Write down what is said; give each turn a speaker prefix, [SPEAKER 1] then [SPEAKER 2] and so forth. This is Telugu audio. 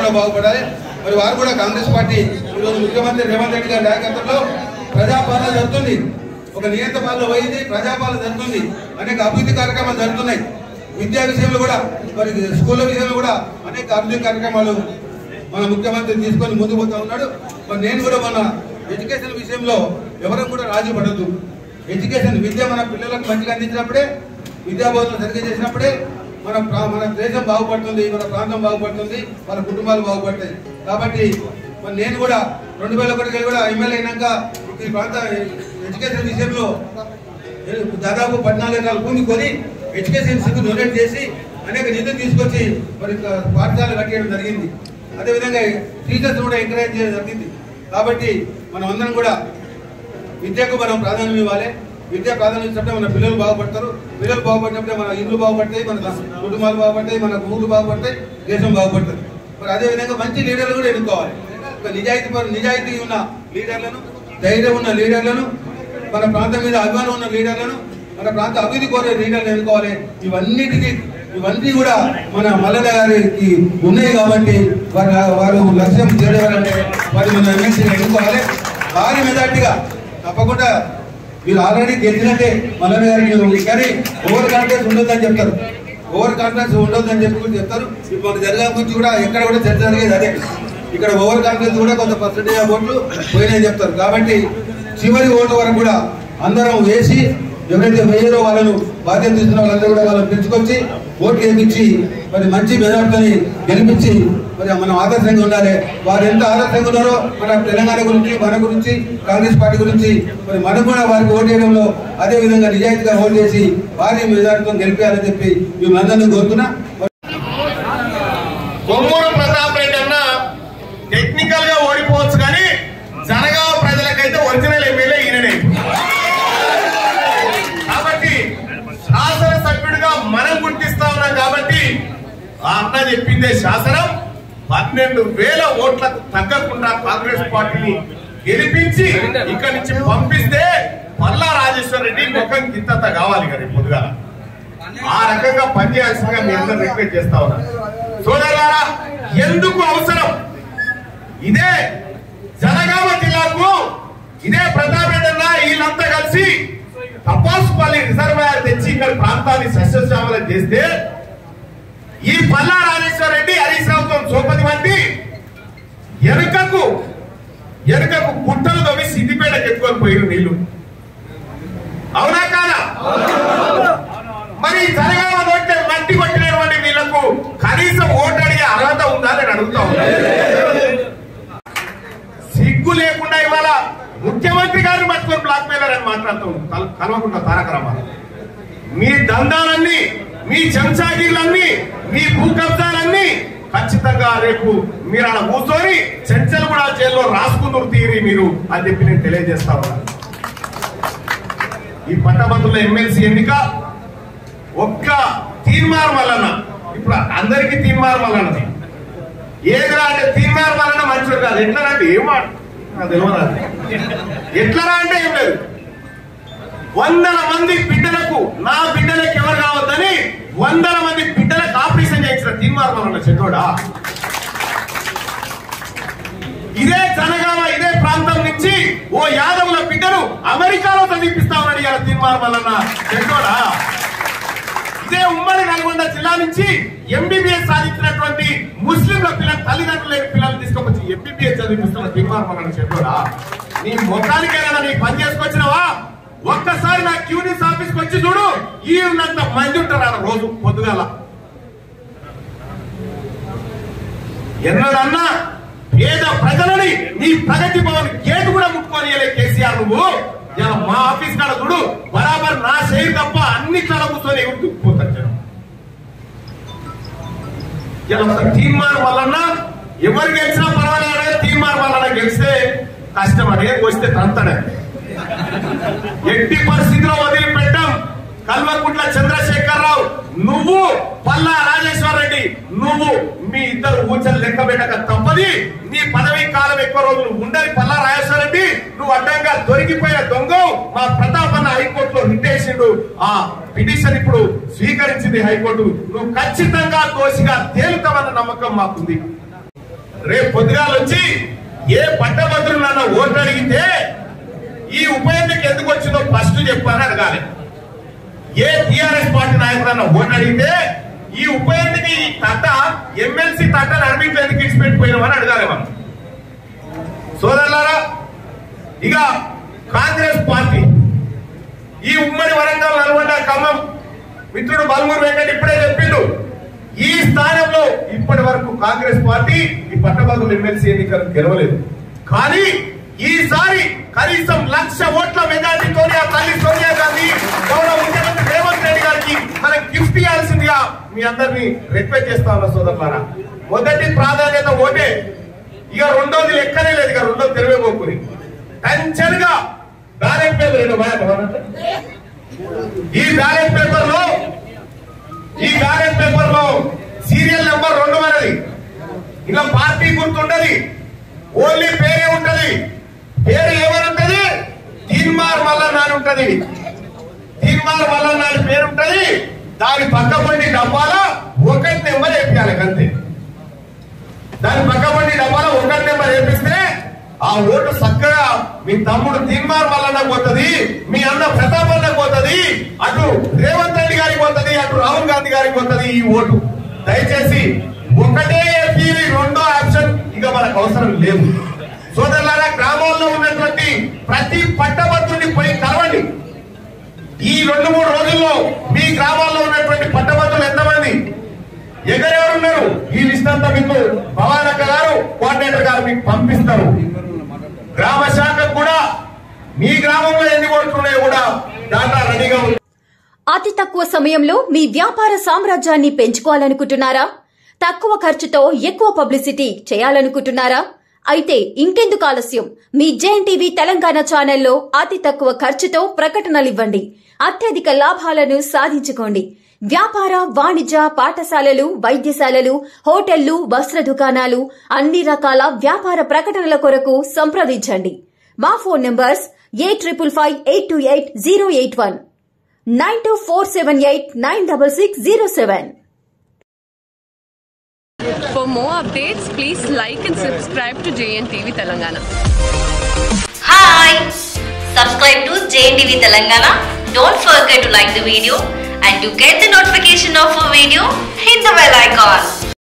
[SPEAKER 1] కూడా బాగుపడాలి మరి వారు కూడా కాంగ్రెస్ పార్టీ ఈరోజు ముఖ్యమంత్రి రేవంత్ రెడ్డి గారి నాయకత్వంలో ప్రజాపాలన జరుగుతుంది ఒక నియంత్ర పాలన పోయింది ప్రజాపాలన జరుగుతుంది అనేక అభివృద్ధి కార్యక్రమాలు జరుగుతున్నాయి విద్యా విషయంలో కూడా మరి స్కూళ్ళ విషయంలో కూడా అనేక అభివృద్ధి కార్యక్రమాలు మన ముఖ్యమంత్రి తీసుకొని ముందుకు పోతా ఉన్నాడు మరి నేను కూడా మన ఎడ్యుకేషన్ విషయంలో ఎవరు కూడా రాజీ పడద్దు ఎడ్యుకేషన్ విద్య మన పిల్లలకు మంచిగా అందించినప్పుడే విద్యా బోధన సరిగ్గా చేసినప్పుడే మన ప్రా- మన దేశం బాగుపడుతుంది మన ప్రాంతం బాగుపడుతుంది మన కుటుంబాలు బాగుపడతాయి కాబట్టి మరి నేను కూడా రెండు వేల ఒకటికి కూడా ఎమ్మెల్యే అయినాక ఈ ప్రాంత ఎడ్యుకేషన్ విషయంలో దాదాపు పద్నాలుగు ఎకరాల భూమి కొని ఎడ్యుకేషన్ కి డొనేట్ చేసి అనేక నిధులు తీసుకొచ్చి మరి ఇంకా పాఠశాలలు కట్టేయడం జరిగింది అదేవిధంగా టీచర్స్ కూడా ఎంకరేజ్ చేయడం జరిగింది కాబట్టి మనం అందరం కూడా విద్యకు మనం ప్రాధాన్యం ఇవ్వాలి విద్య ప్రాధాన్యం ఇచ్చినప్పుడే మన పిల్లలు బాగుపడతారు పిల్లలు బాగుపడినప్పుడే మన ఇల్లు బాగుపడతాయి మన కుటుంబాలు బాగుపడతాయి మన ఊరు బాగుపడతాయి దేశం బాగుపడుతుంది మరి అదే విధంగా మంచి లీడర్లు కూడా ఎన్నుకోవాలి ఒక నిజాయితీ పరు- నిజాయితీ ఉన్న లీడర్లను ధైర్యం ఉన్న లీడర్లను మన ప్రాంతం మీద అభిమానం ఉన్న లీడర్లను మన ప్రాంత అభివృద్ధి కోరే లీడర్లు ఎన్నుకోవాలి ఇవన్నిటికీ ఇవన్నీ కూడా మన మల్లన్న గారికి ఉన్నాయి కాబట్టి వారు వారు లక్ష్యం చేరేవారంటే వారి మన ఎమ్మెల్సీ ఎన్నుకోవాలి భారీ మెజార్టీగా తప్పకుండా మీరు ఆల్రెడీ గెలిచినట్టే మల్లన్న గారికి ఉంది. కానీ ఓవర్ కాన్ఫిడెన్స్ ఉండొద్దని చెప్తారు ఓవర్ కాన్ఫిడెన్స్ ఉండొద్దని చెప్పి కూడా చెప్తారు ఇప్పుడు మన జరగా గురించి కూడా ఎక్కడ కూడా చర్చ జరిగేది అదే ఇక్కడ ఓవర్ కాన్ఫిడెన్స్ కూడా కొంత పర్సెంటేజ్ ఆఫ్ ఓట్లు పోయినాయని చెప్తారు కాబట్టి చివరి ఓటు వరకు కూడా అందరం వేసి ఎవరైతే వేయరో వాళ్ళను బాధ్యత తీసుకున్న వాళ్ళందరూ కూడా వాళ్ళని పెంచుకొచ్చి ఓట్లు వేయించి మరి మంచి మెజార్టీని గెలిపించి మరి మనం ఆదర్శంగా ఉండాలి వారు ఎంత ఆదర్శంగా ఉన్నారో మన తెలంగాణ గురించి మన గురించి కాంగ్రెస్ పార్టీ గురించి మరి మనం కూడా వారికి ఓటు వేయడంలో అదే విధంగా నిజాయితీగా ఓటు చేసి వారి మెజార్టీతో గెలిపించాలని చెప్పి మేము అందరినీ కోరుతున్నా
[SPEAKER 2] కొమ్మూరు ప్రతాప్ రెడ్డి అన్న టెక్నికల్ గా ఓడిపోవచ్చు కానీ జనగామ ప్రజలకైతే ఒరిజినల్ ఎమ్మెల్యే ఈయననే కాబట్టి శాసనసభ్యుడిగా మనం గుర్తిస్తా ఉన్నాం కాబట్టి ఆ అన్న చెప్పిందే శాసనం పన్నెండు వేల ఓట్లకు తగ్గకుండా కాంగ్రెస్ పార్టీని గెలిపించి ఇక్కడి నుంచి పంపిస్తే పల్లా రాజేశ్వర రెడ్డి ముఖం గిత్తత కావాలి కదా పొద్దుగా ఆ రకంగా పనిచేయాల్సిందిగా మీ అందరూ రిక్వెస్ట్ చేస్తా ఉన్నారు సోదరులారా ఎందుకు అవసరం ఇదే జనగామ జిల్లాకు ఇదే ప్రతాప్ రెడ్డి అన్న వీళ్ళంతా కలిసి తపాసుపల్లి రిజర్వాయర్ తెచ్చి ఇక్కడ ప్రాంతాన్ని సస్యశ్యామలం చేస్తే ఈ పల్లా రాజేశ్వర రెడ్డి హరీష్ రావుతో సోపతి వంటి వెనుకకు వెనుకకు గుట్టలు తవ్వి సిద్దిపేటకి ఎత్తుకొని పోయిన నీళ్లు అవునా కాదా మరి జనగామ నోటే మట్టి కొట్టినటువంటి వీళ్ళకు కనీసం ఓటు అడిగే అర్హత ఉందా అని అడుగుతా ఉన్నా సిగ్గు లేకుండా ఇవాళ ముఖ్యమంత్రి గారిని పట్టుకొని బ్లాక్ మెయిలర్ అని మాట్లాడుతూ ఉన్నాం. కల- కలవకుండా తారక రామారావు మీ దందాలన్నీ మీ చెంచాగిర్లన్నీ మీ భూ కబ్జాలన్నీ ఖచ్చితంగా రేపు మీరు అలా కూర్చొని చెంచలు కూడా జైల్లో రాసుకుందరు తీరి మీరు అని చెప్పి నేను తెలియజేస్తా ఉన్నా ఈ పట్టభద్రుల ఎమ్మెల్సీ ఎన్నిక ఒక్క తీన్మార్ మల్లన్న ఇప్పుడు అందరికీ తీన్మార్ మల్లన్నది ఏదిరా అంటే తీన్మార్ మల్లన్న మంచిది కాదు ఎట్లా అంటే ఏం మాట నాకు తెలియదు ఎట్లరా అంటే ఏం లేదు వందల మంది బిడ్డలకు నా బిడ్డలకు ఎవరు కావద్దని వందల మంది బిడ్డలకు ఆపరేషన్ చేయించిన తీన్మార్ మల్లన్న చెట్టోడా ఇదే జనగామ ఇదే ప్రాంతం నుంచి ఓ యాదవుల బిడ్డను అమెరికాలో చదివిపిస్తా ఉన్నాడు ఇలా తీన్మార్ మల్లన్న చెట్టోడా ఇదే ఉమ్మడి నల్గొండ జిల్లా నుంచి ఎంబీబీఎస్ సాధించినటువంటి ముస్లింల పిల్లల తల్లిదండ్రులు లేని పిల్లలు తీసుకొచ్చి ఎంబీబీఎస్ చదివిస్తున్న తీర్మానం మనం చెప్పాడా నీ మొత్తానికైనా నీ పని చేసుకొచ్చినావా ఒక్కసారి నా క్యూనిస్ ఆఫీస్కి వచ్చి చూడు ఈ ఉన్నంత మంది ఉంటారు ఆడ రోజు పొద్దుగాల ఎన్నడన్నా పేద ప్రజలని నీ ప్రగతి భవన్ గేటు కూడా ముట్టుకొని కేసీఆర్ నువ్వు ఇలా మా ఆఫీస్ కాడ చూడు బరాబర్ నా షేర్ తప్ప అన్ని కాడ కూర్చొని ఎగురుకుపోతారు జనం ఇలా తీర్మానం వలన ఎవరు గెలిచినా పర్వాలేదు తీర్మానం వలన గెలిస్తే కష్టం అడే వస్తే తంతడే ఎట్టి పరిస్థితిలో వదిలిపెట్టాం కల్వకుంట్ల చంద్రశేఖరరావు నువ్వు పల్లా రాజేశ్వర రెడ్డి నువ్వు మీ ఇద్దరు ఊచలు లెక్క పెట్టక తప్పది నీ పదవి కాలం ఎక్కువ రోజులు ఉండని పల్లా రాజేశ్వర రెడ్డి నువ్వు అడ్డంగా దొరికిపోయిన దొంగ మా ప్రతాప్ అన్న హైకోర్టులో రిటేసిండు ఆ పిటిషన్ ఇప్పుడు స్వీకరించింది హైకోర్టు నువ్వు ఖచ్చితంగా దోషిగా తేలుతావన్న నమ్మకం మాకుంది రేపు పొద్దుగాల వచ్చి ఏ పట్టభద్రులు నన్న ఓట్లు అడిగితే ఈ ఉప ఎన్నిక ఎందుకు వచ్చిందో ఫస్ట్ చెప్పని అడగాలి ఏ టిఆర్ఎస్ పార్టీ నాయకులన్న ఓట్లు అడిగితే ఈ ఉప ఎన్నిక ఈ తట్ట ఎమ్మెల్సీ తట్టను అడ్మిట్ ఎందుకు ఇచ్చిపెట్టిపోయినామని అడగాలి మనం సోదరులారా ఇక కాంగ్రెస్ పార్టీ ఈ ఉమ్మడి వరంగల్ నల్గొండ ఖమ్మం మిత్రుడు బల్మూరు వెంకట ఇప్పుడే చెప్పిండు ఈ స్థానంలో ఇప్పటి వరకు కాంగ్రెస్ పార్టీ ఈ పట్టభద్రుల ఎమ్మెల్సీ ఎన్నికలు గెలవలేదు కానీ ఈసారి కనీసం లక్ష ఓట్ల మెజార్టీతో ఆ తల్లి సోనియా గాంధీ గౌరవ ముఖ్యమంత్రి రేవంత్ రెడ్డి గారికి మనం గిఫ్ట్ ఇవ్వాల్సిందిగా మీ అందరినీ రిక్వెస్ట్ చేస్తా ఉన్నా సోదరులారా మొదటి ప్రాధాన్యత ఓటే ఇక రెండోది లెక్కనే లేదు ఇక రెండోది తెలివేపోకుని టెన్షన్ గా బ్యాలెట్ పేపర్ ఏదో బాగా ఈ బ్యాలెట్ పేపర్ లో ఈ బ్యాలెట్ పేపర్ లో సీరియల్ నెంబర్ రెండు మనది ఇలా పార్టీ గుర్తుంటది ఓన్లీ పేరే ఉంటది పేరు ఏమని ఉంటది తీన్మార్ మల్లన్న అని ఉంటది తీన్మార్ మల్లన్న అని పేరు ఉంటది దాని పక్క పండి డబ్బాలో ఒకటి నెంబర్ వేపించాలి అంతే దాని పక్క పండి డబ్బాలో ఒకటి నెంబర్ వేపిస్తే ఆ ఓటు చక్కగా మీ తమ్ముడు తీన్మార్ మల్లన్న పోతుంది మీ అన్న ప్రతాప్ అన్న పోతుంది అటు రేవంత్ రెడ్డి గారికి పోతుంది అటు రాహుల్ గాంధీ గారికి పోతుంది ఈ ఓటు దయచేసి ఒకటే ఏపీ రెండో ఆప్షన్ ఇక మనకు అవసరం లేదు సోదరులారా గ్రామాల్లో ఉన్నటువంటి ప్రతి పట్టభద్రుని పోయి కలవండి ఈ రెండు మూడు రోజుల్లో మీ గ్రామాల్లో ఉన్నటువంటి పట్టభద్రులు ఎంతమంది ఎగరెవరు ఉన్నారు ఈ లిస్ట్ అంతా మీకు భవానక్క గారు కోఆర్డినేటర్ గారు మీకు పంపిస్తారు గ్రామ శాఖ కూడా మీ గ్రామంలో ఎన్ని ఓట్లు ఉన్నాయో కూడా డాటా రెడీగా ఉంది
[SPEAKER 3] అతి తక్కువ సమయంలో మీ వ్యాపార సామ్రాజ్యాన్ని పెంచుకోవాలనుకుంటున్నారా తక్కువ ఖర్చుతో ఎక్కువ పబ్లిసిటీ చేయాలనుకుంటున్నారా అయితే ఇంకెందుకు ఆలస్యం మీ జేఎన్ టీవీ తెలంగాణ ఛానల్లో అతి తక్కువ ఖర్చుతో ప్రకటనలివ్వండి అత్యధిక లాభాలను సాధించుకోండి వ్యాపార వాణిజ్య పాఠశాలలు వైద్యశాలలు హోటళ్లు వస్త్ర దుకాణాలు అన్ని రకాల వ్యాపార ప్రకటనల కొరకు సంప్రదించండి మా phone numbers eight triple five eight two eight zero eight one nine two four seven eight nine double six zero seven
[SPEAKER 4] For more updates, please like and subscribe to JNTV Telangana.
[SPEAKER 5] Hi! Subscribe to JNTV Telangana. Don't forget to like the video and to get the notification of a video, hit the bell icon.